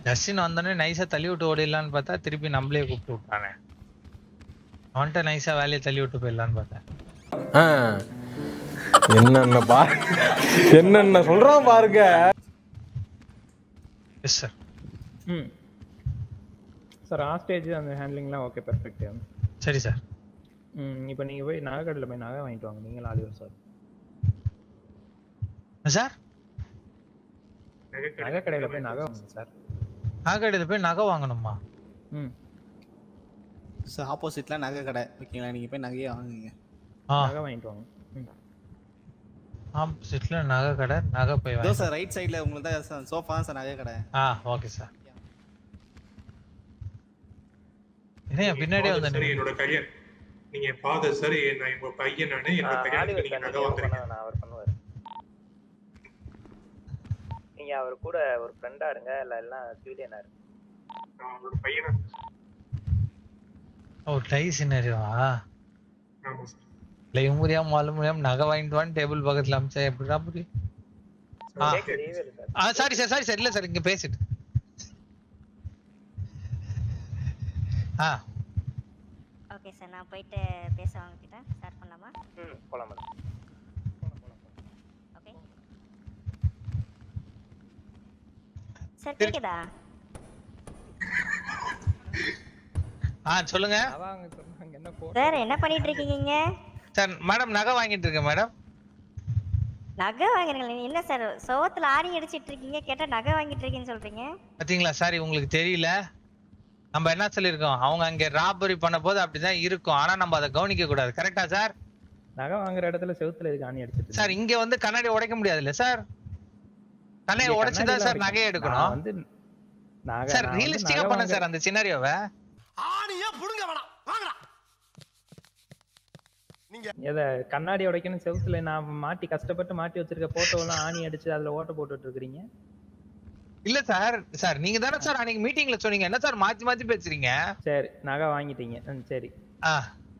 Justin வந்தோடனே நைஸா தள்ளி விட்டு ஓடிடலான்னு பார்த்தா திருப்பி நம்மளே கூப்பிட்டு விட்டானே அவன்கிட்ட நைஸா வேலையை தள்ளி விட்டு போயிடலான்னு பார்த்தேன் ஆ. என்னென்ன பா என்னென்ன சொல்றான் பாருங்க எஸ் சார் ம் சார் ஆஸ்டேஜ் அந்த ஹேண்ட்லிங்லாம் ஓகே பெர்ஃபெக்ட் சரி சார் ம் இப்போ நீங்கள் போய் நகை கடையில் போய் நகை வாங்கிட்டு வாங்க நீங்கள் ஆலிவர் சார் சார் நகை கடையில் போய் நகை வாங்க சார் நகைக்கடையில் போய் நகை வாங்கணுமா ம் சார் ஆப்போசிட்ல நகை கடை ஓகேங்களா நீங்க போய் நகையே வாங்குங்க ஆ நகை வாங்கிட்டு வாங்க ம் ஆப்போசிட்ல நகை கடை நகை போய் இதோ வாங்க சார் ரைட் சைடுல உங்களுக்கு தான் சோஃபா தான் சார் நகை கடை ஆ ஓகே சார் என்ன பின்னாடியே வந்து சரி என்னோட கையன் நீங்க ஃபாதர் சார் நான் உங்க பையன் நானு என்னோட கல்யாணத்துக்கு நீங்க நகை வாங்குறீங்க நான் அவர் பண்ணுவார் நீங்கள் அவர் கூட ஒரு ஃப்ரெண்டாக இருங்க இல்லை எல்லாம் சிவிலியனாக இருங்க நான் அவரோட பையனா ஓ டை சின்னரிவா ஆமா சார் இல்லை இவங்க முடியாம மாலும் முடியாம நகை வாங்கிட்டு வான்னு டேபிள் பக்கத்துல அமிச்சா எப்படிடா புரியும் ஆ தெரியவே இல்லை சார் ஆ சாரி சார் சாரி சார் இல்ல சார் இங்க பேசிட்டு ஆ ஓகே சார் நான் போயிட்டு பேச வாங்கிட்டேன் ஸ்டார்ட் பண்ணலாமா ம் போகலாம் மேடம் ஓகே சார் கேக்குதா ஆ சொல்லுங்க அதான் சொன்னாங்க என்ன போ சார் என்ன பண்ணிட்டு இருக்கீங்க சார் மேடம் நகை வாங்கிட்டு இருக்கேன் மேடம் நகை வாங்குறீங்களா என்ன சார் சோகத்துல ஆணி அடிச்சிட்டு இருக்கீங்க கேட்டா நகை வாங்கிட்டு இருக்கீங்கன்னு சொல்றீங்க பாத்தீங்களா சாரி உங்களுக்கு தெரியல நம்ம என்ன சொல்லியிருக்கோம் அவங்க அங்க ராபரி பண்ண போது அப்படிதான் இருக்கும் ஆனா நம்ம அதை கவனிக்க கூடாது கரெக்டா சார் நகை வாங்குற இடத்துல செவுத்துல எதுக்கு ஆணி அடிச்சிட்டு சார் இங்க வந்து கண்ணாடி உடைக்க முடியாது இல்ல சார் கண்ணாடி இங்க உடைச்சுதான் சார் கண்ணாடிலாம் நகையை நான் எடுக்கணும் வந்து நகை சார் நான் வந்து ரியலிஸ்டிக்கா நகை பண்ண வாங்குற- சார் அந்த சினாரியோவை எதை கண்ணாடி உடைக்கணும் செவுத்துல நான் மாட்டி கஷ்டப்பட்டு மாட்டி வச்சிருக்க போட்டோ எல்லாம் ஆணி அடிச்சு அதுல ஓட்ட போட்டுட்டு இருக்கிறீங்க இல்ல சார் சார் நீங்க தானே சார் அன்னைக்கு மீட்டிங்ல சொன்னீங்க என்ன சார் மாத்தி மாத்தி பேசுறீங்க சரி நகை வாங்கிட்டீங்க ம் சரி ஆ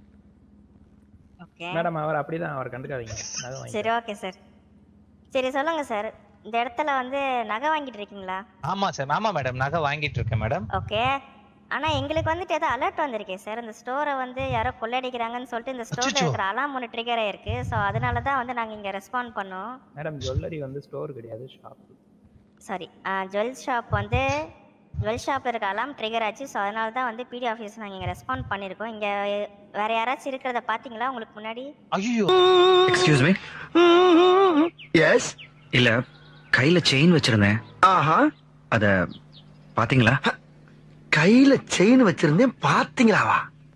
ஓகே மேடம் அவர் அப்படிதான் அவர் கண்டுக்காதீங்க நகை வாங்கி சரி ஓகே சார் சரி சொல்லுங்க சார் இந்த இடத்துல வந்து நகை வாங்கிட்டு இருக்கீங்களா ஆமா சார் ஆமா மேடம் நகை வாங்கிட்டு இருக்கேன் மேடம் ஓகே ஆனா எங்களுக்கு வந்துட்டு ஏதோ அலர்ட் வந்திருக்கே சார் இந்த ஸ்டோரை வந்து யாரோ கொள்ளடிக்கிறாங்கன்னு சொல்லிட்டு இந்த ஸ்டோர்ல அச்சச்சோ. இருக்கிற அலாம் ஒன்று ட்ரிகர் ஆயிருக்கு ஸோ அதனால தான் வந்து நாங்க இங்க ரெஸ்பாண்ட் பண்ணோம் மேடம் ஜுவல்லரி வந்து ஸ்டோர் கிடையாது ஷாப் சாரி ஜுவல் ஷாப் வந்து ஜுவல் ஷாப் இருக்க அலாம் ட்ரிகர் ஆச்சு ஸோ அதனால தான் வந்து பிடி ஆஃபீஸ் நாங்கள் இங்கே ரெஸ்பாண்ட் பண்ணியிருக்கோம் இங்கே வேற யாராச்சும் இருக்கிறத பார்த்தீங்களா உங்களுக்கு முன்னாடி ஐயோ எக்ஸ்கியூஸ் மீ எஸ் இல்ல கையில செயின் வச்சிருந்தேன் ஆஹா அத பாத்தீங்களா கையில செயின் வச்சிருந்தேன் பாத்தீங்களாவா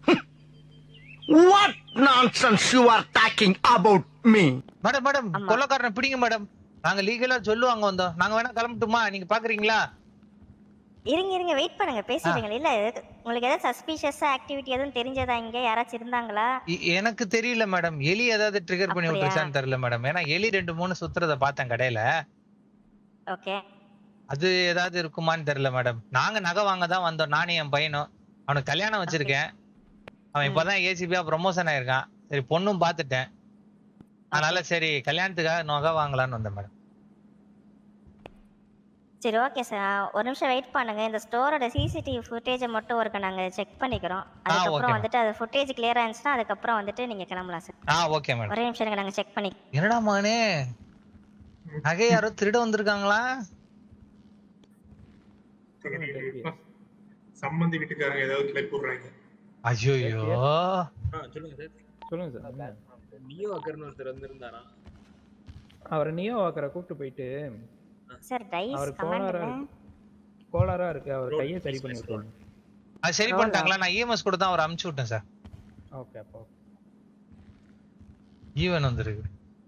what nonsense you are talking about me madam madam கொள்ளக்காரனை பிடிங்க மேடம் நாங்க லீகலா சொல்லுவாங்க வந்தோம் நாங்க வேணா கிளம்பட்டுமா நீங்க பாக்குறீங்களா இருங்க இருங்க வெயிட் பண்ணுங்க பேசிடுங்க இல்ல எது- உங்களுக்கு ஏதாவது சஸ்பீஷியஸா ஆக்டிவிட்டி எதுவும் தெரிஞ்சதா இங்க யாராச்சும் இருந்தாங்களா இ- எனக்கு தெரியல மேடம் எலி ஏதாவது ட்ரிகர் பண்ணி அப்படியா? விட்டுருச்சான்னு தெரியல மேடம் ஏன்னா எலி ரெண்டு மூணு சுத்துறத பார்த்தேன் கடையில ஓகே அது ஏதாவது இருக்குமான்னு தெரியல மேடம் நாங்க நகை வாங்க தான் வந்தோம் நானும் என் பையனும் அவனுக்கு கல்யாணம் வச்சிருக்கேன் அவன் இப்பதான் ஏசிபியா ப்ரொமோஷன் ஆயிருக்கான் சரி பொண்ணும் பார்த்துட்டேன் அதனால சரி கல்யாணத்துக்காக நகை வாங்கலாம்னு வந்தேன் மேடம் சரி ஓகே சார் ஒரு நிமிஷம் வெயிட் பண்ணுங்க இந்த ஸ்டோரோட சிசிடிவி ஃபுட்டேஜை மட்டும் ஒருக்க நாங்க செக் பண்ணிக்கிறோம் அதுக்கப்புறம் okay. வந்துட்டு அது ஃபுட்டேஜ் கிளியர் ஆயிருந்துச்சுன்னா அதுக்கப்புறம் வந்துட்டு நீங்க கிளம்பலாம் சார் ஆ ஓகே மேடம் ஒரே நிமிஷம் இருங்க நாங்க செக் பண்ணி என்னடா மகனே நகை யாரோ திருட வந்திருக்காங்களா சம்மந்தி வீட்டுக்காரங்க ஏதாவது கிளப்பி விடுறாங்க ஐயோ சொல்லுங்க சார் சொல்லுங்க சார் நியோ அக்கர்னு ஒருத்தர் வந்திருந்தாரா அவர் நியோ வாக்கரை கூப்பிட்டு போயிட்டு சார் டைஸ் அவர் கமெண்ட் கோளாரா இருக்கு கோளாரா இருக்கு அவர் கையை சரி பண்ணி விட்டுருவாங்க அது சரி பண்ணிட்டாங்களா நான் இஎம்எஸ் கூட தான் அவர் அமுச்சு விட்டேன் சார் ஓகே அப்போ ஈவன் வந்திருக்கு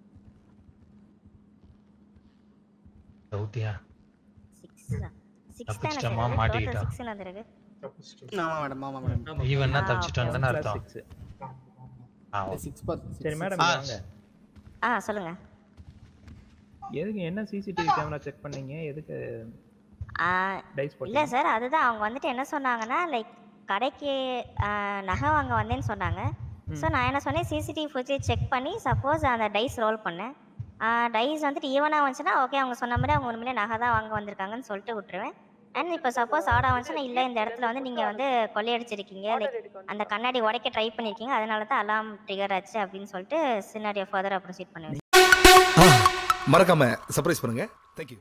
டவுட்டியா சிக்ஸ் தானே தப்பிச்சிட்டோமா, சார் மாட்டிக்கிட்டோம். டோட்டல் சிக்ஸ் வந்திருக்கு ஆமா மேடம் ஆமா மேடம் ஈவன்னா ஆ, தப்பிச்சிட்டோம் தானே அர்த்தம் சிக்ஸ் ஆ, okay. சிக்ஸ் பர் சரி மேடம் ஆ, வாங்க ஆ சொல்லுங்க எதுக்கு என்ன சிசிடிவி கேமரா செக் பண்ணீங்க எதுக்கு ஆ, டைஸ் இல்ல போட்டீங்க சார் அதுதான் அவங்க வந்துட்டு என்ன சொன்னாங்கன்னா லைக் கடைக்கு ஆ, நகை வாங்க வந்தேன்னு சொன்னாங்க ஸோ நான் என்ன சொன்னேன் சிசிடிவி ஃபுட்டேஜ் செக் பண்ணி சப்போஸ் அந்த டைஸ் ரோல் பண்ணேன் டைஸ் வந்துட்டு ஈவனாக வந்துச்சுன்னா ஓகே அவங்க சொன்ன மாதிரி அவங்க உண்மையிலே நகை தான் வாங்க வந்திருக்காங்கன்னு சொல்லிட்டு விட்டுருவேன் அண்ட் இப்போ சப்போஸ் ஆட் ஆச்சுன்னா இல்லை இந்த இடத்துல வந்து நீங்கள் வந்து கொள்ளையடிச்சிருக்கீங்க லைக் அந்த கண்ணாடி உடைக்க ட்ரை பண்ணியிருக்கீங்க அதனால தான் அலாம் ட்ரிகர் ஆச்சு அப்படின்னு சொல்லிட்டு சினாரியோ ஃபர்தராக ப்ரொசீட் பண்ணுவேன் மறக்காம சர்ப்ரைஸ் பண்ணுங்க தேங்க்யூ